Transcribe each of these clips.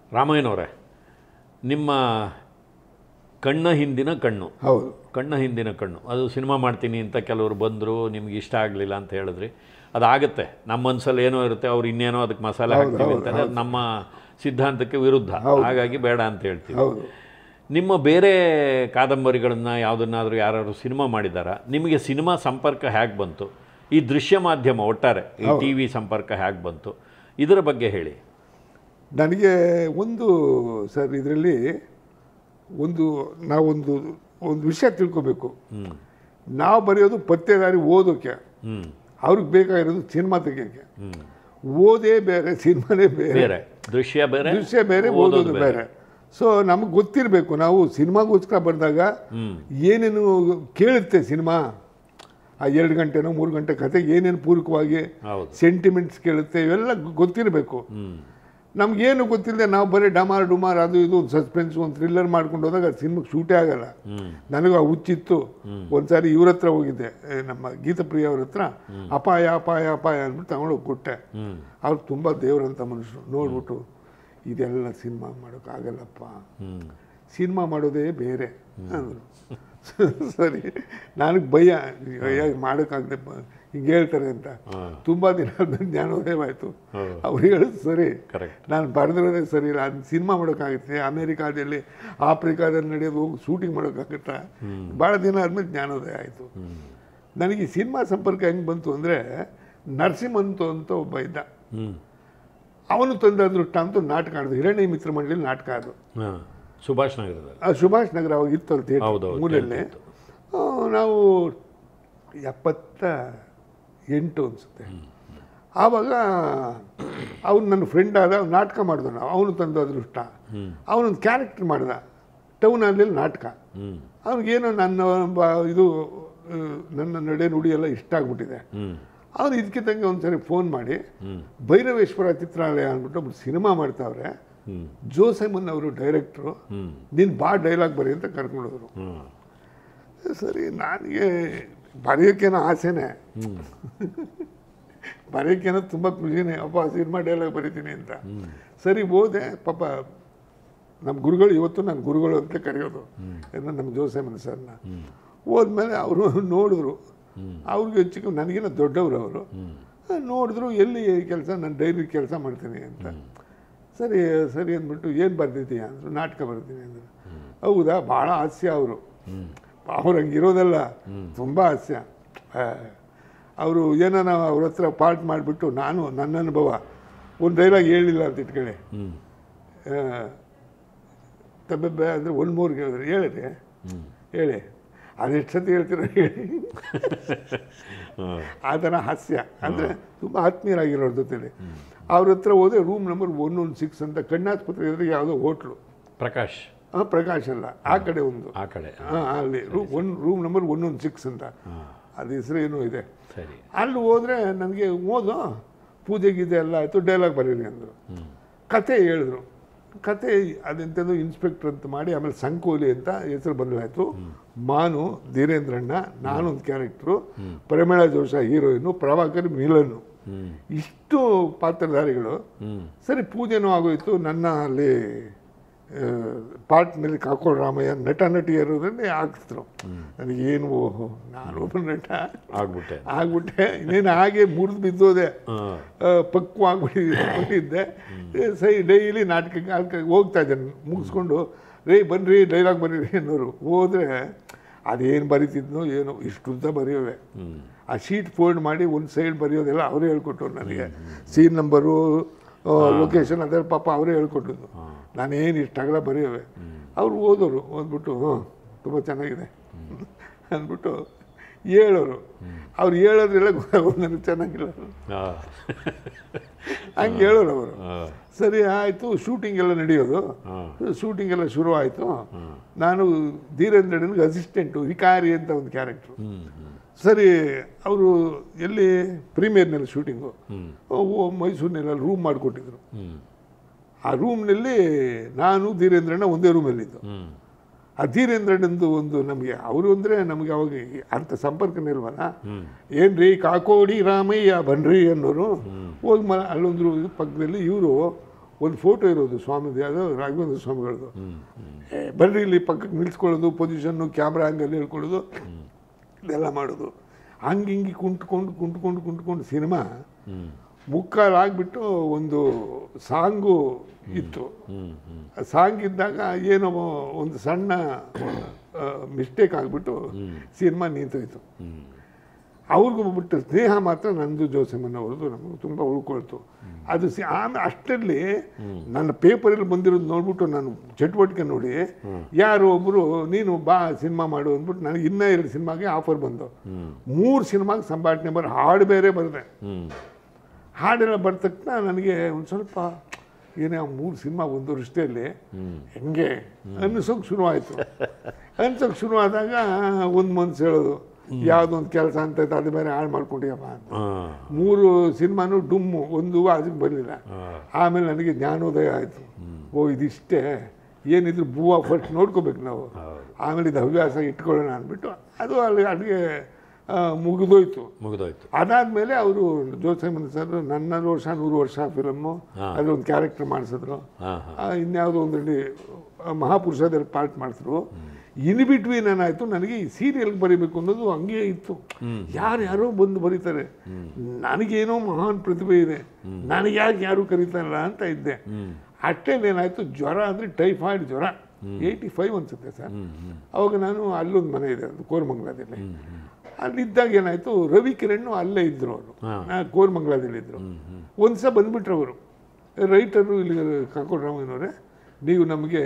ರಾಮಾಯಣವರೇ ನಿಮ್ಮ ಕಣ್ಣ ಹಿಂದಿನ ಕಣ್ಣು ಹೌದು ಕಣ್ಣ ಹಿಂದಿನ ಕಣ್ಣು ಅದು ಸಿನಿಮಾ ಮಾಡ್ತೀನಿ ಅಂತ ಕೆಲವರು ಬಂದರು ನಿಮ್ಗೆ ಇಷ್ಟ ಆಗಲಿಲ್ಲ ಅಂತ ಹೇಳಿದ್ರಿ ಅದಾಗುತ್ತೆ ನಮ್ಮ ಮನಸ್ಸಲ್ಲಿ ಏನೋ ಇರುತ್ತೆ ಅವ್ರು ಇನ್ನೇನೋ ಅದಕ್ಕೆ ಮಸಾಲೆ ಹಾಕ್ತೀವಿ ಅಂತಾರೆ ಅದು ನಮ್ಮ ಸಿದ್ಧಾಂತಕ್ಕೆ ವಿರುದ್ಧ ಹಾಗಾಗಿ ಬೇಡ ಅಂತ ಹೇಳ್ತೀವಿ ಹೌದು ನಿಮ್ಮ ಬೇರೆ ಕಾದಂಬರಿಗಳನ್ನು ಯಾವುದನ್ನಾದರೂ ಯಾರು ಸಿನಿಮಾ ಮಾಡಿದಾರಾ ನಿಮಗೆ ಸಿನಿಮಾ ಸಂಪರ್ಕ ಹೇಗೆ ಬಂತು ಈ ದೃಶ್ಯ ಮಾಧ್ಯಮ ಒಟ್ಟಾರೆ ಈ ಟಿ ವಿ ಸಂಪರ್ಕ ಹೇಗೆ ಬಂತು ಇದರ ಬಗ್ಗೆ ಹೇಳಿ ನನಗೆ ಒಂದು ಸರ್ ಇದರಲ್ಲಿ ಒಂದು ನಾವೊಂದು ಒಂದು ವಿಷಯ ತಿಳ್ಕೊಬೇಕು ಹ್ಞೂ ನಾವು ಬರೆಯೋದು ಪತ್ತೆದಾರಿ ಓದೋಕ್ಕೆ ಹ್ಞೂ ಅವ್ರಿಗೆ ಬೇಕಾಗಿರೋದು ಸಿನಿಮಾ ತೆಗಿಯೋಕ್ಕೆ ಹ್ಞೂ ಓದೇ ಬೇರೆ ಸಿನಿಮಾನೇ ಬೇರೆ ಬೇರೆ ದೃಶ್ಯ ಬೇರೆ ದೃಶ್ಯ ಬೇರೆ ಓದೋದು ಬೇರೆ ಸೊ ನಮಗೆ ಗೊತ್ತಿರಬೇಕು ನಾವು ಸಿನಿಮಾಗೋಸ್ಕರ ಬಂದಾಗ ಹ್ಞೂ ಏನೇನು ಕೇಳುತ್ತೆ ಸಿನಿಮಾ ಆ ಎರಡು ಗಂಟೆನೋ ಮೂರು ಗಂಟೆ ಕತೆ ಏನೇನು ಪೂರಕವಾಗಿ ಹೌದು ಸೆಂಟಿಮೆಂಟ್ಸ್ ಕೇಳುತ್ತೆ ಇವೆಲ್ಲ ಗೊತ್ತಿರಬೇಕು ಹ್ಞೂ ನಮಗೇನು ಗೊತ್ತಿಲ್ಲದೆ ನಾವು ಬರೀ ಡಮಾರ್ ಡುಮಾರ್ ಅದು ಇದು ಒಂದು ಸಸ್ಪೆನ್ಸ್ ಒಂದು ಥ್ರಿಲ್ಲರ್ ಮಾಡ್ಕೊಂಡು ಹೋದಾಗ ಸಿನಿಮಾಗೆ ಶೂಟೇ ಆಗಲ್ಲ ಹ್ಞೂ ನನಗೂ ಆ ಹುಚ್ಚಿತ್ತು ಒಂದ್ಸಾರಿ ಇವ್ರ ಹತ್ರ ಹೋಗಿದ್ದೆ ಏ, ನಮ್ಮ ಗೀತಪ್ರಿಯ ಅವ್ರ ಹತ್ರ ಅಪಾಯ ಅಪಾಯ ಅಪಾಯ ಅಂದ್ಬಿಟ್ಟು ತಗೊಂಡೋಗಿ ಕೊಟ್ಟೆ ಹ್ಞೂ ಅವ್ರು ತುಂಬ ದೇವರಂತ ಮನುಷ್ಯರು ನೋಡ್ಬಿಟ್ಟು ಇದೆಲ್ಲ ಸಿನಿಮಾ ಮಾಡೋಕ್ಕಾಗಲ್ಲಪ್ಪ ಹ್ಞೂ ಸಿನಿಮಾ ಮಾಡೋದೇ ಬೇರೆ ಅಂದರು ಸರಿ ನನಗೆ ಭಯ ಅಯ್ಯ ಮಾಡೋಕ್ಕಾಗದೆ ಹಿಂಗೆ ಹೇಳ್ತಾರೆ ಅಂತ ಹಾಂ ತುಂಬ ದಿನ ಆದ್ಮೇಲೆ ಜ್ಞಾನೋದಯ ಆಯಿತು ಹೌದು ಅವ್ರು ಹೇಳೋದು ಸರಿ ಕರೆಕ್ಟ್ ನಾನು ಬರೆದಿರೋದೇ ಸರಿ ಇಲ್ಲ ಅದು ಸಿನಿಮಾ ಮಾಡೋಕ್ಕಾಗುತ್ತೆ ಅಮೇರಿಕಾದಲ್ಲಿ ಆಫ್ರಿಕಾದಲ್ಲಿ ನಡೆಯೋದು ಹೋಗಿ ಶೂಟಿಂಗ್ ಮಾಡೋಕ್ಕಾಗುತ್ತಾ ಭಾಳ ದಿನ ಆದಮೇಲೆ ಜ್ಞಾನೋದಯ ಆಯಿತು ಹ್ಞೂ ನನಗೆ ಈ ಸಿನಿಮಾ ಸಂಪರ್ಕ ಹೆಂಗೆ ಬಂತು ಅಂದರೆ ನರಸಿಂಹಂತು ಅಂತ ಒಬ್ಬ ಇದ್ದ ಹ್ಞೂ ಅವನು ತಂದ ಅದೃಷ್ಟ ಅಂತ ಒಂದು ನಾಟಕ ಆಡಿದ್ರು ಹಿರಣ್ಯ ಮಿತ್ರ ಮಂಡಳಿ ನಾಟಕ ಅದು ಹಾಂ ಸುಭಾಷ್ ನಗರದಲ್ಲಿ ಆ ಸುಭಾಷ್ ನಗರ ಅವಾಗ ಇತ್ತಲ್ಲ ಹೌದು, ಥಿಯೇಟರ್ ಹೌದು, ಮೂಲೆಯಲ್ಲಿ ಇತ್ತು. ಆ, ನಾವು ಎಪ್ಪತ್ತ ಎಂಟು ಅನಿಸುತ್ತೆ ಆವಾಗ ಅವನು ನನ್ನ ಫ್ರೆಂಡ್ ಆದ ಅವ್ನು ನಾಟಕ ಮಾಡಿದ ನಾವು ಅವನು ತಂದ ಅದೃಷ್ಟ ಹ್ಞೂ ಅವನೊಂದು ಕ್ಯಾರೆಕ್ಟರ್ ಮಾಡ್ದ ಟೌನಲ್ಲಿ ನಾಟಕ ಹ್ಞೂ ಅವ್ನಿಗೇನೋ ನನ್ನ ಬ- ಇದು ಆ, ನನ್ನ ನಡೆ ನುಡಿ ಎಲ್ಲ ಇಷ್ಟ ಆಗ್ಬಿಟ್ಟಿದೆ ಹ್ಞೂ ಅವನು ಇದಕ್ಕಿದ್ದಂಗೆ ಒಂದ್ಸರಿ ಫೋನ್ ಮಾಡಿ ಹ್ಞೂ ಭೈರವೇಶ್ವರ ಚಿತ್ರಾಲಯ ಅಂದ್ಬಿಟ್ಟು ಒಬ್ರು ಸಿನಿಮಾ ಮಾಡ್ತಾವ್ರೆ ಹ್ಞೂ ಜೋಸೆಮನ್ ಅವರು ಡೈರೆಕ್ಟ್ರು ಹ್ಞೂ ನೀನು ಬಾ ಡೈಲಾಗ್ ಬರಿ ಅಂತ ಕರ್ಕೊಂಡೋದ್ರು ಹ್ಞೂ ಸರಿ ನನಗೆ ಬರೆಯೋಕ್ಕೇನೋ ಆಸೆನೇ ಹ್ಞೂ ಬರೆಯೋಕ್ಕೇನೋ ತುಂಬ ಖುಷಿನೇ ಅಪ್ಪ ಸಿನಿಮಾ ಡೈಲಾಗ್ ಬರಿತೀನಿ ಅಂತ ಸರಿ ಹೋದೆ ಪಾಪ ನಮ್ಮ ಗುರುಗಳು ಇವತ್ತು ನನ್ನ ಗುರುಗಳು ಅಂತ ಕರೆಯೋದು ಏನೋ ನಮ್ಮ ಜೋಸೆಮನ್ ಸರ್ನ ಹೋದ್ಮೇಲೆ ಅವರು ನೋಡಿದ್ರು ಅವ್ರಿಗೆ ಹೆಚ್ಚಿಗೆ ನನಗಿನ್ನ ದೊಡ್ಡವರು ಅವರು ನೋಡಿದ್ರು ಎಲ್ಲಿ ಕೆಲಸ ನಾನು ಡೈಲಿ ಕೆಲಸ ಮಾಡ್ತೀನಿ ಅಂತ ಸರಿ ಸರಿ ಅಂದ್ಬಿಟ್ಟು ಏನು ಬರ್ದಿದ್ದೀಯ ಅಂದರು ನಾಟಕ ಬರ್ತೀನಿ ಅಂದರು ಹೌದಾ ಭಾಳ ಹಾಸ್ಯ ಅವರು ಅವ್ರು ಹಂಗಿರೋದಲ್ಲ ತುಂಬ ಹಾಸ್ಯ ಅವರು ಏನಾನ ಅವ್ರ ಹತ್ರ ಪಾರ್ಟ್ ಮಾಡಿಬಿಟ್ಟು ನಾನು ನನ್ನ ಅನುಭವ ಒಂದು ಡೈಲಾಗ್ ಹೇಳಿಲ್ಲ ಅಂತ ಇಟ್ಕೊಳ್ಳಿ ಹ್ಞೂ ತಬ್ಬೆ ಅಂದರೆ ಒಂದು ಮೂರು ಹೇಳಿದ್ರೆ ಹೇಳಿರಿ ಹೇಳಿ ಅದೆಷ್ಟು ಸತಿ ಹೇಳ್ತೀರೋ ಹೇಳಿ ಹಾಂ ಆ ಥರ ಹಾಸ್ಯ ಅಂದರೆ ತುಂಬ ಆತ್ಮೀಯರಾಗಿರೋರ ಜೊತೆಲಿ ಅವ್ರ ಹತ್ರ ಹೋದೆ room number one one six ಅಂತ ಕಣ್ಣಾಸ್ಪತ್ರೆ ಎದುರಿಗೆ ಯಾವುದೋ ಹೋಟ್ಲು ಪ್ರಕಾಶ್ ಹಾಂ ಪ್ರಕಾಶ್ ಅಲ್ಲ ಆ ಕಡೆ ಒಂದು ಆ ಕಡೆ ಹಾಂ ಅಲ್ಲಿ room one room number one one six ಅಂತ ಹಾಂ ಅದು ಹೆಸರು ಏನೋ ಇದೆ ಸರಿ ಅಲ್ಲಿ ಹೋದರೆ ನನಗೆ ಓದು ಪೂಜೆ ಗೀಜೆ ಎಲ್ಲ ಆಯಿತು ಡೈಲಾಗ್ ಬರೀರಿ ಅಂದರು ಹ್ಞೂ ಕತೆ ಹೇಳಿದ್ರು ಕತೆ ಅದೆಂಥದ್ದು ಇನ್ಸ್ಪೆಕ್ಟರ್ ಅಂತ ಮಾಡಿ ಆಮೇಲೆ ಸಂಕೋಲಿ ಅಂತ ಹೆಸರು ಬದಲಾಯಿತು ಮಾನು ಧೀರೇಂದ್ರಣ್ಣ ನಾನೊಂದು ಕ್ಯಾರೆಕ್ಟ್ರು ಪರಿಮಳ ಜೋಶ ಹೀರೋಯಿನು ಪ್ರಭಾಕರ್ ಮಿಲನ್ನು ಹ್ಞೂ ಇಷ್ಟು ಪಾತ್ರಧಾರಿಗಳು ಹ್ಞೂ ಸರಿ ಪೂಜೆನೂ ಆಗೋಯ್ತು ನನ್ನ ಅಲ್ಲಿ ಪಾರ್ಟ್ನಲ್ಲಿ ಕಾಕೋಳ್ ರಾಮಯ್ಯ ನಟ ನಟಿಯರೋದನ್ನೇ ಹಾಕಿದ್ರು ನನಗೇನು ಓಹೋ ನಾನೊಬ್ಬ ನಟ ಆಗ್ಬಿಟ್ಟೆ ಆಗ್ಬಿಟ್ಟೆ ಇನ್ನೇನು ಹಾಗೆ ಮುರಿದು ಬಿದ್ದೋದೆ ಹಾಂ ಪಕ್ವವಾಗಿಬಿಟ್ಟಿದ್ದೆ ಸೈ ಡೈಲಿ ನಾಟಕಕ್ಕೆ ನಾಟಕಕ್ಕೆ ಹೋಗ್ತಾ ಇದ್ದೆ ಮುಗಿಸ್ಕೊಂಡು ರೇ ಬನ್ನಿರಿ ಡೈಲಾಗ್ ಬರೀರಿ ಅನ್ನೋರು ಹೋದರೆ ಅದೇನು ಬರಿತಿದ್ನೋ ಏನೋ ಇಷ್ಟು ಉದ್ದ ಬರೆಯೋವೆ ಹ್ಞೂ ಆ ಶೀಟ್ ಫೋಲ್ಡ್ ಮಾಡಿ ಒಂದು ಸೈಡ್ ಬರೆಯೋದೆಲ್ಲ ಅವರೇ ಹೇಳ್ಕೊಟ್ರು ನನಗೆ ಸೀನ್ ನಂಬರು ಲೊಕೇಶನ್ ಅದೆಲ್ಲ ಪಾಪ ಅವರೇ ಹೇಳ್ಕೊಟ್ಟಿದ್ದು ನಾನೇನು ಇಷ್ಟು ಅಗಲ ಬರೆಯೋವೆ ಅವ್ರು ಓದೋರು ಓದ್ಬಿಟ್ಟು ಹ್ಞೂ ತುಂಬ ಚೆನ್ನಾಗಿದೆ ಅಂದ್ಬಿಟ್ಟು ಹೇಳೋರು ಅವ್ರು ಹೇಳೋದ್ರೆಲ್ಲ ಗೊತ್ತಾಗೋದು ನನಗೆ ಚೆನ್ನಾಗಿಲ್ಲ ಹಾಂ ಹಂಗೆ ಹೇಳೋರು ಅವರು ಹಾಂ ಸರಿ ಆಯಿತು ಶೂಟಿಂಗ್ ಎಲ್ಲ ನಡೆಯೋದು ಹಾಂ ಶೂಟಿಂಗ್ ಎಲ್ಲ ಶುರು ಆಯಿತು ನಾನು ಧೀರೇಂದ್ರನಿಗೆ ಅಸಿಸ್ಟೆಂಟು ವಿಕಾರಿ ಅಂತ ಒಂದು ಕ್ಯಾರೆಕ್ಟ್ರು ಹ್ಞೂ ಹ್ಞೂ ಸರಿ ಅವರು ಎಲ್ಲಿ ಪ್ರೀಮಿಯರ್ನಲ್ಲಿ ಶೂಟಿಂಗು ಹ್ಞೂ ಮೈಸೂರಿನಲ್ಲಿ ರೂಮ್ ಮಾಡಿಕೊಟ್ಟಿದ್ರು ಹ್ಞೂ ಆ ರೂಮ್ನಲ್ಲಿ ನಾನು ಧೀರೇಂದ್ರಣ್ಣ ಒಂದೇ ರೂಮಲ್ಲಿದ್ದು ಹ್ಞೂ ಆ ಧೀರೇಂದ್ರಣ್ಣಂದು ಒಂದು ನಮಗೆ ಅವರು ಅಂದರೆ ನಮಗೆ ಅವಾಗ ಅಂಥ ಸಂಪರ್ಕನೇ ಇಲ್ವಲ್ಲ ಹ್ಞೂ ಏನ್ರಿ ಕಾಕೋಡಿ ರಾಮಯ್ಯ ಬನ್ರಿ ಅನ್ನೋರು ಹೋಗಿ ಮ ಅಲ್ಲೊಂದು ಇದು ಪಕ್ಕದಲ್ಲಿ ಇವರು ಒಂದು ಫೋಟೋ ಇರೋದು ಸ್ವಾಮಿದು ಯಾವುದೋ ರಾಘವೇಂದ್ರ ಸ್ವಾಮಿಗಳದು ಹ್ಮ್ ಹ್ಮ್ ಏ, ಬರ್ರಿ ಇಲ್ಲಿ ಪಕ್ಕಕ್ಕೆ ನಿಲ್ಸ್ಕೊಳ್ಳೋದು ಪೊಸಿಷನ್ನು ಕ್ಯಾಮ್ರಾ ಹಂಗಲ್ಲಿ ಹೇಳ್ಕೊಳ್ಳೋದು ಇದೆಲ್ಲ ಮಾಡೋದು ಹಂಗೆ ಹಿಂಗೆ ಕುಂಟ್ಕೊಂಡು ಕುಂಟ್ಕೊಂಡು ಕುಂಟ್ಕೊಂಡು ಸಿನಿಮಾ ಹ್ಮ್ ಮುಕ್ಕಾಲು ಆಗಿಬಿಟ್ಟು ಒಂದು ಸಾಂಗು ಇತ್ತು ಹ್ಮ್ ಹ್ಮ್ ಆ ಸಾಂಗ್ ಇದ್ದಾಗ ಏನೋ ಒಂದು ಸಣ್ಣ ಮಿಸ್ಟೇಕ್ ಆಗಿಬಿಟ್ಟು ಸಿನಿಮಾ ನಿಂತೋಯ್ತು ಹ್ಮ್ ಅವ್ರಿಗೂ ಬಿಟ್ಟು ಸ್ನೇಹ ಮಾತ್ರ ನಂದು ಜೋಸೆಮನ್ ಅವ್ರದ್ದು ನಮಗೆ ತುಂಬ ಉಳ್ಕೊಳ್ತು ಅದು ಸಿ ಆಮೇಲೆ ಅಷ್ಟರಲ್ಲಿ ನನ್ನ ಪೇಪರಲ್ಲಿ ಬಂದಿರೋದು ನೋಡ್ಬಿಟ್ಟು ನಾನು ಚಟುವಟಿಕೆ ನೋಡಿ ಯಾರೋ ಒಬ್ಬರು ನೀನು ಬಾ ಸಿನಿಮಾ ಮಾಡು ಅಂದ್ಬಿಟ್ಟು ನನಗೆ ಇನ್ನೂ ಎರಡು ಸಿನಿಮಾಗೆ ಆಫರ್ ಬಂದು ಹ್ಮ್ ಮೂರು ಸಿನಿಮಾಗೆ ಸಂಭಾಷಣೆ ಬರೋ ಹಾಡು ಬೇರೆ ಬರೆದೆ ಹ್ಮ್ ಹಾಡೆಲ್ಲ ಬರ ತಕ್ಷಣ ನನಗೆ ಒಂದು ಸ್ವಲ್ಪ ಏನೇ ಆ ಮೂರು ಸಿನಿಮಾ ಒಂದು ವರ್ಷದಲ್ಲಿ ಹೆಂಗೆ ಅನ್ನಿಸೋಕೆ ಶುರುವಾಯಿತು ಅನ್ಸೋಕೆ ಶುರುವಾದಾಗ ಒಂದು ಮನ್ಸು ಹೇಳೋದು ಯಾವುದೊಂದು ಕೆಲಸ ಅಂತ ಇತ್ತು, ಅದು ಬೇರೆ ಹಾಳು ಮಾಡ್ಕೊಂಡಿಯಪ್ಪ ಅಂತ ಹಾ ಮೂರು ಸಿನಿಮಾನು ಡುಮ್ಮು ಒಂದು ಅದಕ್ಕೆ ಬರಲಿಲ್ಲ ಹಾ ಆಮೇಲೆ ನನಗೆ ಜ್ಞಾನೋದಯ ಆಯಿತು ಓ ಇದಿಷ್ಟೇ ಏನಿದ್ರು ಭೂವ ಫಸ್ಟ್ ನೋಡ್ಕೋಬೇಕು ನಾವು ಹೌದು ಆಮೇಲೆ ಇದು ಹವ್ಯಾಸ ಇಟ್ಕೊಳ್ಳೋಣ ಅಂದ್ಬಿಟ್ಟು ಅದು ಅಲ್ಲಿ ಅಡುಗೆ ಮುಗಿದೋಯ್ತು ಮುಗಿದೋಯ್ತು ಅದಾದ್ಮೇಲೆ ಅವರು ಜೋಸೆಮನ್ ಸರ್ ನನ್ನ ವರ್ಷ ನೂರು ವರ್ಷ ಫಿಲಮ್ಮು ಹಾ. ಅದ್ರೊಂದು ಕ್ಯಾರೆಕ್ಟರ್ ಮಾಡಿಸಿದ್ರು ಹಾ ಹಾ ಆ, ಇನ್ಯಾವುದೋ ಒಂದರಲ್ಲಿ ಮಹಾಪುರುಷದಲ್ಲಿ ಪಾರ್ಟ್ ಮಾಡಿಸಿದ್ರು ಇನ್ ಬಿಟ್ವೀನ್ ಏನಾಯ್ತು ನನಗೆ ಈ ಸೀರಿಯಲ್ ಬರೀಬೇಕು ಅನ್ನೋದು ಹಂಗೆ ಇತ್ತು ಯಾರು ಯಾರೋ ಬಂದು ಬರೀತಾರೆ ನನಗೇನೋ ಮಹಾನ್ ಪ್ರತಿಭೆ ಇದೆ ನನಗೆ ಯಾಕೆ ಯಾರು ಕರೀತಾರಲ್ಲ ಅಂತ ಇದ್ದೆ ಅಷ್ಟೇಲಿ ಏನಾಯ್ತು ಜ್ವರ ಅಂದರೆ ಟೈಫಾಯ್ಡ್ ಜ್ವರ ಏಯ್ಟಿ ಫೈವ್ ಅನ್ಸುತ್ತೆ ಸರ್ ಅವಾಗ ನಾನು ಅಲ್ಲೊಂದು ಮನೆ ಇದೆ ಅದು ಕೋರಮಂಗಲದಲ್ಲಿ ಅಲ್ಲಿದ್ದಾಗ ಏನಾಯ್ತು ರವಿ ಕಿರಣ್ ಅಲ್ಲೇ ಇದ್ರು ಅವರು ಹಾ. ಕೋರಮಂಗಲದಲ್ಲಿದ್ದರು ಒಂದು ಸಲ ಬಂದ್ಬಿಟ್ರು ಅವರು ರೈಟರು ಇಲ್ಲಿ ಕಾಕೋಡ್ರಾಮಯ್ಯನವರೇ ನೀವು ನಮಗೆ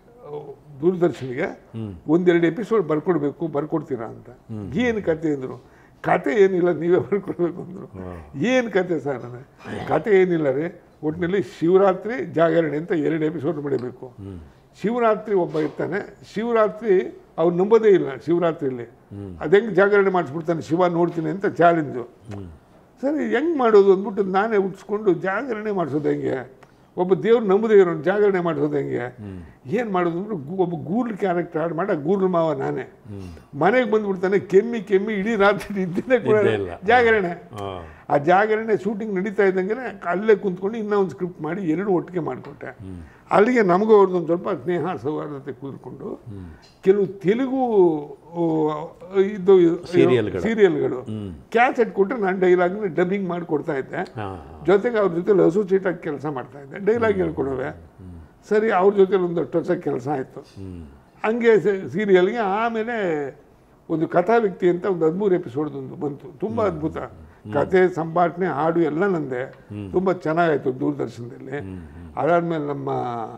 ದೂರದರ್ಶನಿಗೆ ಒಂದೆರಡು ಎಪಿಸೋಡ್ ಬರ್ಕೊಡ್ಬೇಕು ಬರ್ಕೊಡ್ತೀರಾ ಅಂತ ಏನು ಕತೆ ಅಂದರು ಕತೆ ಏನಿಲ್ಲ ನೀವೇ ಬರ್ಕೊಡ್ಬೇಕು ಅಂದರು ಏನು ಕತೆ ಸರ್ ಅಂದರೆ ಕತೆ ಏನಿಲ್ಲ ರೀ ಒಟ್ಟಿನಲ್ಲಿ ಶಿವರಾತ್ರಿ ಜಾಗರಣೆ ಅಂತ ಎರಡು ಎಪಿಸೋಡ್ ಮಾಡಬೇಕು ಶಿವರಾತ್ರಿ ಒಬ್ಬ ಇರ್ತಾನೆ ಶಿವರಾತ್ರಿ ಅವ್ರು ನಂಬೋದೇ ಇಲ್ಲ ಶಿವರಾತ್ರಿಯಲ್ಲಿ ಅದೆಂಗೆ ಜಾಗರಣೆ ಮಾಡಿಸ್ಬಿಡ್ತಾನೆ ಶಿವ ನೋಡ್ತೀನಿ ಅಂತ ಚಾಲೆಂಜು ಸರಿ ಹೆಂಗೆ ಮಾಡೋದು ಅಂದ್ಬಿಟ್ಟು ನಾನೇ ಹುಟ್ಸ್ಕೊಂಡು ಜಾಗರಣೆ ಮಾಡಿಸೋದು ಹೆಂಗೆ ಒಬ್ಬ ದೇವ್ರು ನಂಬದೇ ಇರೋನು ಜಾಗರಣೆ ಮಾಡಿಸೋದು ಹೆಂಗೆ ಏನು ಮಾಡೋದು ಅಂದ್ರೆ ಗು- ಒಬ್ಬ ಗೂರ್ಲ್ ಕ್ಯಾರೆಕ್ಟರ್ ಆಡ್ ಮಾಡ ಗೂರ್ಲ್ ಮಾವ ನಾನೇ ಮನೆಗೆ ಬಂದ್ಬಿಡ್ತಾನೆ ಕೆಮ್ಮಿ ಕೆಮ್ಮಿ ಇಡೀ ರಾತ್ರಿ ನಿದ್ದೆ ಕೂಡ ನಿದ್ದೆ ಇಲ್ಲ. ಜಾಗರಣೆ ಹಾ ಆ ಜಾಗರಣೆ ಶೂಟಿಂಗ್ ನಡೀತಾ ಇದ್ದಂಗೆ ಅಲ್ಲೇ ಕುಂತ್ಕೊಂಡು ಇನ್ನೂ ಒಂದು ಸ್ಕ್ರಿಪ್ಟ್ ಮಾಡಿ ಎರಡು ಒಟ್ಟಿಗೆ ಮಾಡಿಕೊಟ್ಟೆ ಅಲ್ಲಿಗೆ ನಮಗೂ ಅವ್ರದ್ದೊಂದು ಸ್ವಲ್ಪ ಸ್ನೇಹ ಸೌಹಾರ್ದತೆ ಕೂತ್ಕೊಂಡು ಕೆಲವು ತೆಲುಗು ಓ, ಇದು ಸೀರಿಯಲ್ಗಳು. ಸೀರಿಯಲ್ಗಳು ಕ್ಯಾಸೆಟ್ ಕೊಟ್ಟರೆ ನಾನು ಡೈಲಾಗ್ನ ಡಬ್ಬಿಂಗ್ ಮಾಡಿ ಕೊಡ್ತಾ ಇದ್ದೆ ಹಾ ಜೊತೆಗೆ ಅವ್ರ ಜೊತೆ ಅಸೋಸಿಯೇಟ್ ಆಗಿ ಕೆಲಸ ಮಾಡ್ತಾ ಇದ್ದೆ ಡೈಲಾಗ್ ಹೇಳ್ಕೊಡುವೆ ಸರಿ ಅವ್ರ ಜೊತೆ ಒಂದಷ್ಟು ವರ್ಷ ಕೆಲಸ ಆಯಿತು ಹಂಗೆ ಸೀರಿಯಲ್ಗೆ ಆಮೇಲೆ ಒಂದು ಕಥಾ ವ್ಯಕ್ತಿ ಅಂತ ಒಂದು ಹದಿಮೂರು ಎಪಿಸೋಡ್ ಒಂದು ಬಂತು ತುಂಬ ಅದ್ಭುತ ಕತೆ ಸಂಭಾಷಣೆ ಹಾಡು ಎಲ್ಲ ನಂದೆ ತುಂಬ ಚೆನ್ನಾಗಾಯ್ತು ದೂರದರ್ಶನದಲ್ಲಿ ಅದಾದ್ಮೇಲೆ ನಮ್ಮ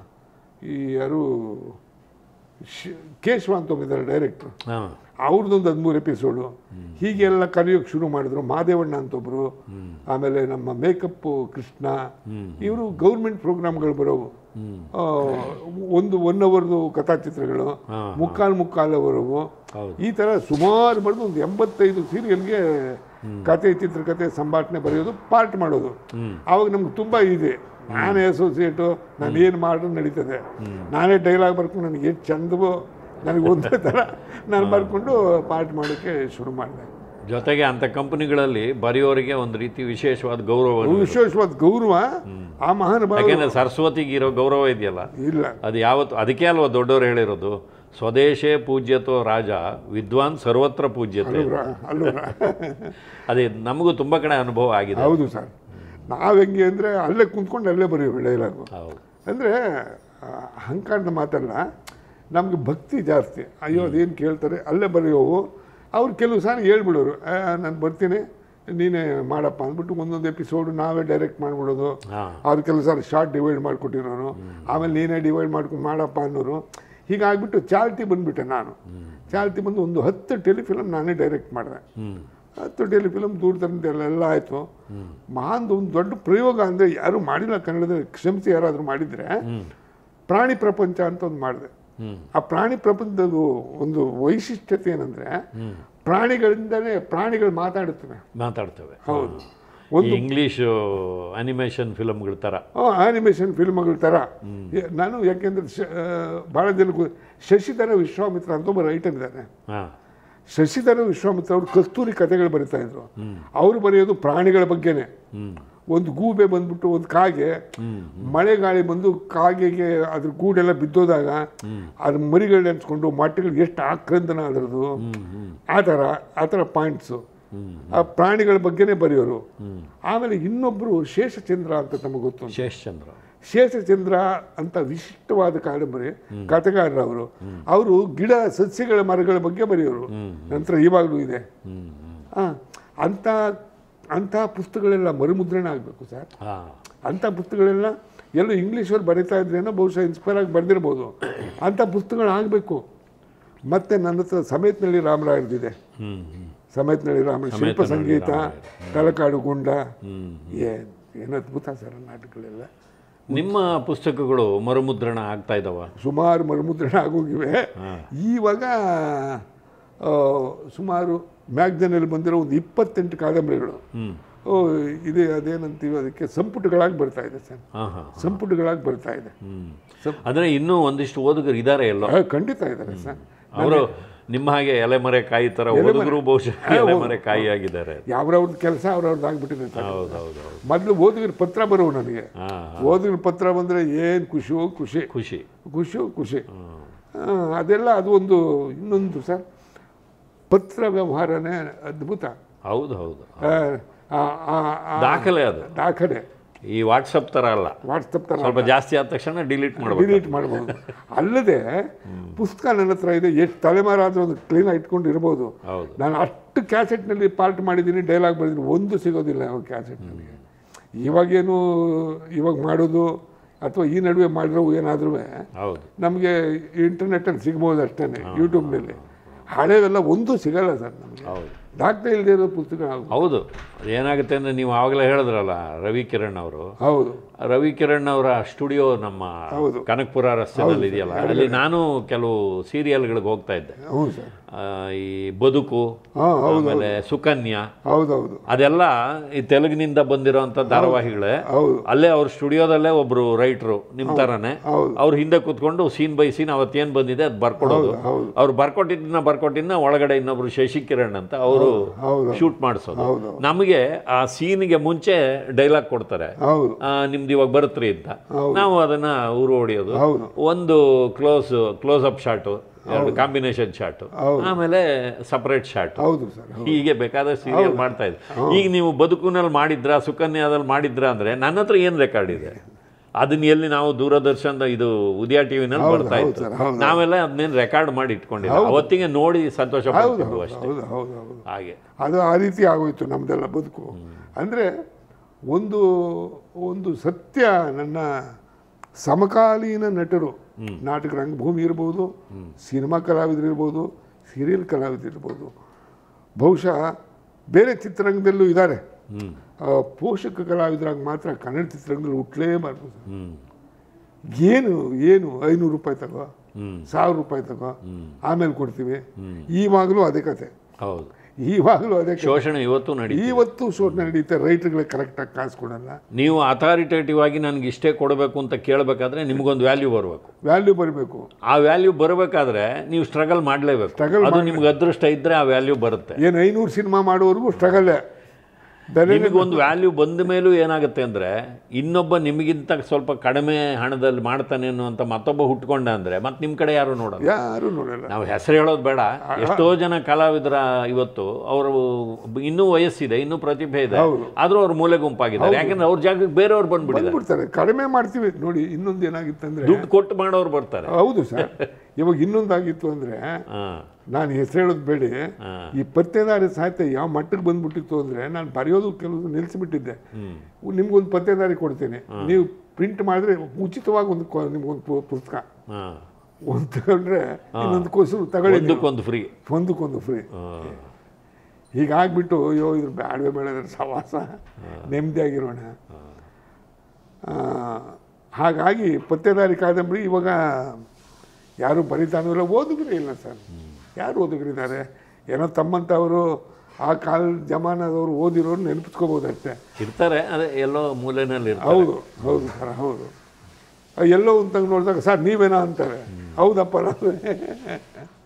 ಈ ಯಾರು ಶ್- ಕೇಶವ ಅಂತ ಒಬ್ಬಿದ್ದಾರೆ ಡೈರೆಕ್ಟ್ರು ಹಾ ಅವ್ರದ್ದೊಂದು ಹದಿಮೂರು ಎಪಿಸೋಡು ಹೀಗೆಲ್ಲ ಕರೆಯೋಕೆ ಶುರು ಮಾಡಿದ್ರು ಮಾದೇವಣ್ಣ ಅಂತ ಒಬ್ರು ಆಮೇಲೆ ನಮ್ಮ ಮೇಕಪ್ ಕೃಷ್ಣ ಇವರು ಗೌರ್ಮೆಂಟ್ ಪ್ರೋಗ್ರಾಮ್ಗಳು ಬರೋವು ಆ, ಒಂದು ಒನ್ ಅವರ್ದು ಕಥಾಚಿತ್ರಗಳು ಹಾ, ಮುಕ್ಕಾಲು ಮುಕ್ಕಾಲು ಅವರವು ಹೌದು. ಈ ಥರ ಸುಮಾರು ಬರೆದು ಒಂದು ಎಂಬತ್ತೈದು ಸೀರಿಯಲ್ಗೆ ಕತೆ ಚಿತ್ರಕಥೆ ಸಂಭಾಷಣೆ ಬರೆಯೋದು ಪಾರ್ಟ್ ಮಾಡೋದು ಆವಾಗ ನಮ್ಗೆ ತುಂಬ ಇದೆ ನಾನೇ ಅಸೋಸಿಯೇಟು ನಾನು ಏನು ಮಾಡಿದ್ರು ನಡೀತದೆ ನಾನೇ ಡೈಲಾಗ್ ಬರ್ಕೊಂಡು ನನಗೆ ಎಷ್ಟು ಚಂದವೋ ನನಗೆ ಒಂದೇ ಥರ ನಾನು ಬರ್ಕೊಂಡು ಪಾರ್ಟ್ ಮಾಡೋಕ್ಕೆ ಶುರು ಮಾಡಿದೆ ಜೊತೆಗೆ ಅಂಥ ಕಂಪನಿಗಳಲ್ಲಿ ಬರೆಯೋರಿಗೆ ಒಂದು ರೀತಿ ವಿಶೇಷವಾದ ಗೌರವ ವಿಶೇಷವಾದ ಗೌರವ ಆ ಮಹಾನುಭಾವ ಯಾಕೆಂದ್ರೆ ಸರಸ್ವತಿಗೆ ಇರೋ ಗೌರವ ಇದೆಯಲ್ಲ ಇಲ್ಲ ಅದು ಯಾವತ್ತು ಅದಕ್ಕೆ ಅಲ್ವಾ ದೊಡ್ಡವರು ಹೇಳಿರೋದು ಸ್ವದೇಶೇ ಪೂಜ್ಯತೋ ರಾಜ ವಿದ್ವಾನ್ ಸರ್ವತ್ರ ಪೂಜ್ಯತೆ ಅಲ್ವಾ ಅಲ್ವಾ ಅದೇ ನಮಗೂ ತುಂಬ ಕಡೆ ಅನುಭವ ಆಗಿದೆ ಹೌದು ಸರ್ ನಾವು ಹೆಂಗೆ ಅಂದರೆ ಅಲ್ಲೇ ಕುಂತ್ಕೊಂಡು ಅಲ್ಲೇ ಬರೆಯೋದು ಡೈಲಾಗು ಹೌದು ಅಂದರೆ ಅಹಂಕಾರದ ಮಾತಲ್ಲ ನಮಗೆ ಭಕ್ತಿ ಜಾಸ್ತಿ ಅಯ್ಯೋ ಅದೇನು ಕೇಳ್ತಾರೆ ಅಲ್ಲೇ ಬರೆಯೋವು ಅವ್ರು ಕೆಲವು ಸಾರಿ ಹೇಳ್ಬಿಡೋರು ನಾನು ಬರ್ತೀನಿ ನೀನೇ ಮಾಡಪ್ಪ ಅಂದ್ಬಿಟ್ಟು ಒಂದೊಂದು ಎಪಿಸೋಡು ನಾವೇ ಡೈರೆಕ್ಟ್ ಮಾಡಿಬಿಡೋದು ಹಾ ಅವ್ರು ಕೆಲವು ಸಾರಿ ಶಾರ್ಟ್ ಡಿವೈಡ್ ಮಾಡಿಕೊಟ್ಟಿರೋರು ಆಮೇಲೆ ನೀನೇ ಡಿವೈಡ್ ಮಾಡ್ಕೊಂಡು ಮಾಡಪ್ಪ ಅನ್ನೋರು ಹೀಗಾಗ್ಬಿಟ್ಟು ಚಾಲ್ತಿ ಬಂದುಬಿಟ್ಟೆ ನಾನು ಚಾಲ್ತಿ ಬಂದು ಒಂದು ಹತ್ತು ಟೆಲಿಫಿಲಮ್ ನಾನೇ ಡೈರೆಕ್ಟ್ ಮಾಡಿದೆ ಹ್ಮ್ ಹತ್ತು ಟೆಲಿಫಿಲಮ್ ದೂರದರ್ಶನದಲ್ಲೆಲ್ಲ ಎಲ್ಲ ಆಯಿತು ಮಹಾನ್ ಒಂದು ದೊಡ್ಡ ಪ್ರಯೋಗ ಅಂದರೆ ಯಾರು ಮಾಡಿಲ್ಲ ಕನ್ನಡದಲ್ಲಿ ಕ್ಷಮಿಸಿ ಯಾರಾದರೂ ಮಾಡಿದರೆ ಪ್ರಾಣಿ ಪ್ರಪಂಚ ಅಂತ ಒಂದು ಮಾಡಿದೆ ಹ್ಮ್ ಆ ಪ್ರಾಣಿ ಪ್ರಪಂಚದ ಒಂದು ವೈಶಿಷ್ಟ್ಯತೆ ಏನಂದರೆ ಪ್ರಾಣಿಗಳಿಂದಲೇ ಪ್ರಾಣಿಗಳು ಮಾತಾಡುತ್ತವೆ ಮಾತಾಡ್ತೇವೆ ಹೌದು ಈ ಇಂಗ್ಲಿಷ್ ಅನಿಮೇಷನ್ ಫಿಲಮ್ಗಳ ಥರ ಆನಿಮೇಷನ್ ಫಿಲ್ಮ್ಗಳ ಥರ ಏ- ನಾನು ಯಾಕೆಂದ್ರೆ ಶ- ಆ, ಭಾಳ ಜನಕ್ಕೂ ಶಶಿಧರ ವಿಶ್ವಾಮಿತ್ರ ಅಂತ ಒಬ್ಬ ರೈಟರ್ ಇದ್ದಾನೆ ಹಾಂ ಶಶಿಧರ ವಿಶ್ವಾಮಿತ್ರ ಅವರು ಕಸ್ತೂರಿ ಕಥೆಗಳು ಬರಿತಾ ಇದ್ರು ಅವರು ಬರೆಯೋದು ಪ್ರಾಣಿಗಳ ಬಗ್ಗೆನೇ ಹ್ಮ್ ಒಂದು ಗೂಬೆ ಬಂದ್ಬಿಟ್ಟು ಒಂದು ಕಾಗೆ ಮಳೆ ಗಾಳಿ ಬಂದು ಕಾಗೆಗೆ ಅದ್ರ ಗೂಡೆಲ್ಲ ಬಿದ್ದೋದಾಗ ಅದ್ರ ಮರಿಗಳು ನೆನ್ಸ್ಕೊಂಡು ಮೊಟ್ಟೆಗಳು ಎಷ್ಟು ಆಕ್ರಂದನ ಅದರದು ಆ ಥರ ಆ ಥರ ಪಾಯಿಂಟ್ಸು ಆ ಪ್ರಾಣಿಗಳ ಬಗ್ಗೆನೇ ಬರೆಯೋರು ಆಮೇಲೆ ಇನ್ನೊಬ್ಬರು ಶೇಷಚಂದ್ರ ಅಂತ ನಮಗೆ ಗೊತ್ತು ಶೇಷಚಂದ್ರ ಶೇಷಚಂದ್ರ ಅಂತ ವಿಶಿಷ್ಟವಾದ ಕಾದಂಬರಿ ಕಥೆಗಾರರು ಅವರು ಅವರು ಗಿಡ ಸಸ್ಯಗಳ ಮರಗಳ ಬಗ್ಗೆ ಬರೆಯೋರು ನಂತರ ಇವಾಗಲೂ ಇದೆ ಹ್ಮ್ ಹ್ಮ್ ಆ, ಅಂಥ ಅಂಥ ಪುಸ್ತಕಗಳೆಲ್ಲ ಮರುಮುದ್ರಣ ಆಗಬೇಕು ಸರ್ ಹಾ ಅಂಥ ಪುಸ್ತಕಗಳೆಲ್ಲ ಎಲ್ಲೋ ಇಂಗ್ಲೀಷವ್ರು ಬರೀತಾ ಇದ್ರೇನೋ ಬಹುಶಃ ಇನ್ಸ್ಪೈರ್ ಆಗಿ ಬರೆದಿರ್ಬೋದು ಅಂಥ ಪುಸ್ತಕಗಳು ಆಗಬೇಕು ಮತ್ತು ನನ್ನ ಹತ್ರ ಸಮೇತನಳ್ಳಿ ರಾಮರಾಯರ್ದಿದೆ ಹ್ಮ್ ಹ್ಮ್ ಸಮೇತನಳ್ಳಿ ರಾಮ ಶಿಲ್ಪ ಸಮೇತನಹಳ್ಳಿ ಸಂಗೀತ ರಾಮರಾಯರು. ತಲಕಾಡು ಗುಂಡ ಹ್ಮ್ ಏನು ಏನು ಅದ್ಭುತ ಸರ್ ಆ ನಾಟಕಗಳೆಲ್ಲ ನಿಮ್ಮ ಪುಸ್ತಕಗಳು ಮರುಮುದ್ರಣ ಆಗ್ತಾ ಇದಾವ ಸುಮಾರು ಮರುಮುದ್ರಣ ಆಗೋಗಿವೆ ಈವಾಗ ಆ, ಸುಮಾರು ಮ್ಯಾಗ್ಝನಲ್ಲಿ ಬಂದಿರೋ ಒಂದು ಇಪ್ಪತ್ತೆಂಟು ಕಾದಂಬರಿಗಳು ಹ್ಮ್ ಓ ಇದೆ ಅದೇನಂತೀವಿ ಅದಕ್ಕೆ ಸಂಪುಟಗಳಾಗಿ ಬರ್ತಾ ಇದೆ ಸರ್ ಹಾ ಹಾ ಸಂಪುಟಗಳಾಗಿ ಬರ್ತಾ ಇದೆ ಹ್ಮ್ ಅಂದ್ರೆ ಇನ್ನೂ ಒಂದಿಷ್ಟು ಓದುಗರು ಇದ್ದಾರೆ ಎಲ್ಲೋ ಆ, ಖಂಡಿತ ಇದ್ದಾರೆ ಸರ್ ಅವರು ನಿಮ್ಮ ಹಾಗೆ ಎಲೆಮರೆ ಕಾಯಿ ತರ ಓದುಗರು ಬಹುಶಃ ಎಲೆಮರೆ ಕಾಯಿ ಆಗಿದ್ದಾರೆ ಯಾವ್ರವ್ರದ್ದು ಕೆಲಸ ಅವ್ರವ್ರದ್ದು ಆಗ್ಬಿಟ್ಟಿದೆ ಸರ್ ಹೌದು ಹೌದು ಹೌದು ಮೊದಲು ಓದುಗರ ಪತ್ರ ಬರೋವು ನನಗೆ ಹಾ ಓದುಗರ ಪತ್ರ ಬಂದರೆ ಏನು ಖುಷಿಯೋ ಖುಷಿ ಖುಷಿ ಖುಷಿಯೋ ಖುಷಿ ಆ, ಅದೆಲ್ಲ ಅದು ಒಂದು ಇನ್ನೊಂದು ಸರ್ ಪತ್ರ ವ್ಯವಹಾರನೇ ಅದ್ಭುತ ಹೌದು ಹೌದು ಆ, ಆ, ಆ, ಆ ದಾಖಲೆ ಅದು ದಾಖಲೆ ಈ ವಾಟ್ಸಪ್ ತರ ಅಲ್ಲ ವಾಟ್ಸಪ್ ತರ ಸ್ವಲ್ಪ ಜಾಸ್ತಿ ಆದ ತಕ್ಷಣ ಡಿಲೀಟ್ ಮಾಡ್ಬೇಕು ಡಿಲೀಟ್ ಮಾಡ್ಬೋದು ಅಲ್ಲದೆ ಪುಸ್ತಕ ನನ್ನ ಹತ್ರ ಇದೆ ಎಷ್ಟು ತಲೆಮಾರಾದ್ರೂ ಒಂದು ಕ್ಲೀನಾಗಿ ಇಟ್ಕೊಂಡು ಇರ್ಬೋದು ಹೌದು ನಾನು ಅಷ್ಟು ಕ್ಯಾಸೆಟ್ನಲ್ಲಿ ಪಾರ್ಟ್ ಮಾಡಿದ್ದೀನಿ ಡೈಲಾಗ್ ಬರೆದಿದ್ದೀನಿ ಒಂದು ಸಿಗೋದಿಲ್ಲ ಯಾವ ಕ್ಯಾಸೆಟ್ ನನಗೆ ಇವಾಗೇನು ಇವಾಗ ಮಾಡೋದು ಅಥವಾ ಈ ನಡುವೆ ಮಾಡಿರೋ ಏನಾದ್ರೂ ಹೌದು ನಮಗೆ ಇಂಟರ್ನೆಟ್ಟಲ್ಲಿ ಸಿಗ್ಬೋದು ಅಷ್ಟೇ ಯೂಟ್ಯೂಬ್ನಲ್ಲಿ ಹಳೆವೆಲ್ಲ ಒಂದು ಸಿಗಲ್ಲ ಸರ್ ನಮಗೆ ಹೌದು ದಾಖಲೆ ಇಲ್ಲದೆ ಇರೋ ಪುಸ್ತಕ ಹೌದು ಏನಾಗುತ್ತೆ ಅಂದ್ರೆ ನೀವು ಆವಾಗಲೇ ಹೇಳಿದ್ರಲ್ಲ ರವಿ ಕಿರಣ್ ಅವರು ಹೌದು ರವಿ ಕಿರಣ್ ಅವರ ಸ್ಟುಡಿಯೋ ನಮ್ಮ ಹೌದು. ಕನಕಪುರ ರಸ್ತೆನಲ್ಲಿ ಇದೆಯಲ್ಲ ಅಲ್ಲಿ ನಾನು ಕೆಲವು ಸೀರಿಯಲ್ಗಳಿಗೆ ಹೋಗ್ತಾ ಇದ್ದೆ ಹ್ಞೂ ಸರ್ ಆ, ಈ ಬದುಕು ಹಾಂ ಹೌದು ಆಮೇಲೆ ಸುಕನ್ಯಾ ಹೌದೌದು ಅದೆಲ್ಲ ಈ ತೆಲುಗಿನಿಂದ ಬಂದಿರೋಂಥ ಧಾರಾವಾಹಿಗಳೇ ಹೌದು ಅಲ್ಲೇ ಅವ್ರ ಸ್ಟುಡಿಯೋದಲ್ಲೇ ಒಬ್ರು ರೈಟ್ರು ನಿಮ್ಮ ಥರನೇ ಹೌದು ಅವ್ರು ಹಿಂದೆ ಕೂತ್ಕೊಂಡು ಸೀನ್ ಬೈ ಸೀನ್ ಅವತ್ತೇನು ಬಂದಿದೆ ಅದು ಬರ್ಕೊಡೋದು ಹೌದು ಅವ್ರು ಬರ್ಕೊಟ್ಟಿದ್ದನ್ನ ಬರ್ಕೊಟ್ಟಿದ್ದನ್ನ ಒಳಗಡೆ ಇನ್ನೊಬ್ರು ಶಶಿಕಿರಣ್ ಅಂತ ಅವರು ಹೌದು ಶೂಟ್ ಮಾಡಿಸೋದು ಹೌದು ನಮಗೆ ಆ ಸೀನ್ಗೆ ಮುಂಚೆ ಡೈಲಾಗ್ ಕೊಡ್ತಾರೆ ಹೌದು ಆ, ನಿಮ್ದು ಇವಾಗ ಬರುತ್ತ್ರಿ ಅಂತ ನಾವು ಅದನ್ನ ಊರು ಹೊಡಿಯೋದು ಹೌದು ಒಂದು ಕ್ಲೋಸ್ ಕ್ಲೋಸ್ ಅಪ್ ಶಾಟು ಎರಡು ಕಾಂಬಿನೇಷನ್ ಶಾಟು ಹೌದು. ಆಮೇಲೆ ಸಪರೇಟ್ ಶಾಟ್ ಹೌದು ಸರ್ ಹೀಗೆ ಬೇಕಾದ ಸೀರಿಯಲ್ ಮಾಡ್ತಾ ಇದ್ದೆ ಈಗ ನೀವು ಬದುಕಿನಲ್ಲಿ ಮಾಡಿದ್ರ ಸುಕನ್ಯಾದಲ್ಲಿ ಮಾಡಿದ್ರ ಅಂದ್ರೆ ನನ್ನ ಹತ್ರ ಏನು ರೆಕಾರ್ಡ್ ಇದೆ ಅದನ್ನ ಎಲ್ಲಿ ನಾವು ದೂರದರ್ಶನದ ಇದು ಉದಯ ಟಿವಿನಲ್ಲಿ ಬರ್ತಾ ಹೌದು ಇತ್ತು ಸರ್, ಹೌದು. ನಾವೆಲ್ಲ ಅದನ್ನೇನು ರೆಕಾರ್ಡ್ ಮಾಡಿ ಇಟ್ಕೊಂಡಿಲ್ಲ ಅವತ್ತಿಗೆ ನೋಡಿ ಸಂತೋಷ ಹೌದು ಪಡ್ತಿದ್ವು ಹೌದು ಅಷ್ಟೇ ಹೌದು ಹೌದು ಹೌದು ಹಾಗೆ ಅದು ಆ ರೀತಿ ಆಗೋಯ್ತು ನಮ್ಮದೆಲ್ಲ ಬದುಕು ಅಂದರೆ ಒಂದು ಒಂದು ಸತ್ಯ ನನ್ನ ಸಮಕಾಲೀನ ನಟರು ನಾಟಕ ರಂಗಭೂಮಿ ಇರ್ಬೋದು ಸಿನಿಮಾ ಕಲಾವಿದರು ಇರ್ಬೋದು ಸೀರಿಯಲ್ ಕಲಾವಿದರು ಇರ್ಬೋದು ಬಹುಶಃ ಬೇರೆ ಚಿತ್ರರಂಗದಲ್ಲೂ ಇದ್ದಾರೆ ಹ್ಮ್ ಆ, ಪೋಷಕ ಕಲಾವಿದರಾಗಿ ಮಾತ್ರ ಕನ್ನಡ ಚಿತ್ರರಂಗದಲ್ಲಿ ಹುಟ್ಟಲೇಬಾರ್ದು ಸರ್. ಹ್ಮ್ ಏನು ಏನು ಐನೂರು ರೂಪಾಯಿ ತಗೋ ಹ್ಮ್ ಸಾವಿರ ರೂಪಾಯಿ ತಗೋ ಹ್ಮ್ ಆಮೇಲೆ ಕೊಡ್ತೀವಿ ಈವಾಗಲೂ ಅದೇ ಕತೆ ಹೌದು ಈವಾಗಲೂ ಅದೇ ಕತೆ ಶೋಷಣೆ ಇವತ್ತು ನಡೀತು ಇವತ್ತು ಶೋಧನೆ ನಡೀತೆ ರೈತರುಗಳಿಗೆ ಕರೆಕ್ಟಾಗಿ ಕಾಸು ಕೊಡಲ್ಲ ನೀವು ಅಥಾರಿಟೇಟಿವ್ ಆಗಿ ನನಗೆ ಇಷ್ಟೇ ಕೊಡಬೇಕು ಅಂತ ಕೇಳಬೇಕಾದ್ರೆ ನಿಮಗೊಂದು ವ್ಯಾಲ್ಯೂ ಬರಬೇಕು ವ್ಯಾಲ್ಯೂ ಬರಬೇಕು ಆ ವ್ಯಾಲ್ಯೂ ಬರಬೇಕಾದ್ರೆ ನೀವು ಸ್ಟ್ರಗಲ್ ಮಾಡಲೇಬೇಕು Struggle ಅದು ನಿಮ್ಗೆ ಅದೃಷ್ಟ ಇದ್ರೆ ಆ ವ್ಯಾಲ್ಯೂ ಬರುತ್ತೆ ಏನು ಐನೂರು ಸಿನಿಮಾ ಮಾಡೋವರೆಗೂ ಸ್ಟ್ರಗಲ್ಲೇ ಬೆಲೆ ನಿಮಗೆ ಒಂದು ವ್ಯಾಲ್ಯೂ ಬಂದ ಮೇಲೂ ಏನಾಗುತ್ತೆ ಅಂದ್ರೆ ಇನ್ನೊಬ್ಬ ನಿಮಗಿಂತ ಸ್ವಲ್ಪ ಕಡಿಮೆ ಹಣದಲ್ಲಿ ಮಾಡ್ತಾನೆ ಅನ್ನುವಂಥ ಮತ್ತೊಬ್ಬ ಹುಟ್ಕೊಂಡ ಅಂದ್ರೆ ಮತ್ತೆ ನಿಮ್ಮ ಕಡೆ ಯಾರು ನೋಡಲ್ಲ ಯಾರು ನೋಡಲ್ಲ ನಾವು ಹೆಸರು ಹೇಳೋದು ಬೇಡ ಎಷ್ಟೋ ಜನ ಕಲಾವಿದರ ಇವತ್ತು ಅವರು ಇನ್ನೂ ವಯಸ್ಸಿದೆ ಇನ್ನೂ ಪ್ರತಿಭೆ ಇದೆ ಹೌದು. ಆದ್ರೂ ಅವ್ರ ಮೂಲೆ ಗುಂಪಾಗಿದ್ದಾರೆ ಯಾಕಂದ್ರೆ ಅವ್ರ ಜಾಗಕ್ಕೆ ಬೇರೆಯವ್ರು ಬಂದ್ಬಿಟ್ಟಿದ್ದಾರೆ ಬಂದ್ಬಿಡ್ತಾರೆ ಕಡಿಮೆ ಮಾಡ್ತೀವಿ ನೋಡಿ ಇನ್ನೊಂದು ಏನಾಗಿತ್ತಂದ್ರೆ ದುಡ್ಡು ಕೊಟ್ಟು ಮಾಡೋರು ಬರ್ತಾರೆ ಹೌದು ಸರ್ ಇವಾಗ ಇನ್ನೊಂದಾಗಿತ್ತು ಅಂದ್ರೆ ಹಾ ನಾನು ಹೆಸರು ಹೇಳೋದು ಬೇಡಿ ಹಾ ಈ ಪತ್ತೇದಾರಿ ಸಾಹಿತ್ಯ ಯಾವ ಮಟ್ಟಕ್ಕೆ ಬಂದ್ಬಿಟ್ಟಿತ್ತು ಅಂದ್ರೆ ನಾನು ಬರೆಯೋದು ಕೆಲವು ನಿಲ್ಲಿಸಿಬಿಟ್ಟಿದ್ದೆ ಹ್ಮ್ ನಿಮ್ಗೊಂದು ಪತ್ತೇದಾರಿ ಕೊಡ್ತೀನಿ ನೀವು ಪ್ರಿಂಟ್ ಮಾಡಿದ್ರೆ ಉಚಿತವಾಗಿ ಒಂದು ಕೊ- ನಿಮ್ಗೊಂದು ಪು- ಪುಸ್ತಕ ಹಾ ಒಂದು ತಗೊಂಡ್ರೆ ಇನ್ನೊಂದು ಕೋಸು ತಗೊಳ್ಳಿ ನೀವು. ಒಂದಕ್ಕೊಂದು ಫ್ರೀ ಒಂದಕ್ಕೊಂದು ಫ್ರೀ ಹೀಗಾಗ್ಬಿಟ್ಟು ಅಯ್ಯೋ ಇದ್ರ ಬ್ಯಾಡವೆ ಬೇಡ ಸವಾಸ ನೆಮ್ಮದಿಯಾಗಿರೋಣ ಆ, ಹಾಗಾಗಿ ಪತ್ತೇದಾರಿ ಕಾದಂಬರಿ ಇವಾಗ ಯಾರು ಬರೀತಾನೂ ಇಲ್ಲ ಓದುಗರೇ ಇಲ್ಲ ಸರ್ ಯಾರು ಓದುಗರಿದ್ದಾರೆ ಏನೋ ತಮ್ಮಂಥವರು ಆ ಕಾಲ ಜಮಾನದವರು ಓದಿರೋರು ನೆನಪಿಸ್ಕೋಬೋದು ಅಷ್ಟೇ ಇರ್ತಾರೆ ಅದೇ ಎಲ್ಲೋ ಮೂಲೆನಲ್ಲಿ ಇರ್ತಾರೆ ಹೌದು ಹೌದು ಸರ್ ಹೌದು ಎಲ್ಲೋ ಅಂತಂಗೆ ನೋಡಿದಾಗ ಸರ್ ನೀವೇನಾ ಅಂತಾರೆ ಹೌದಪ್ಪ ನಾವೇ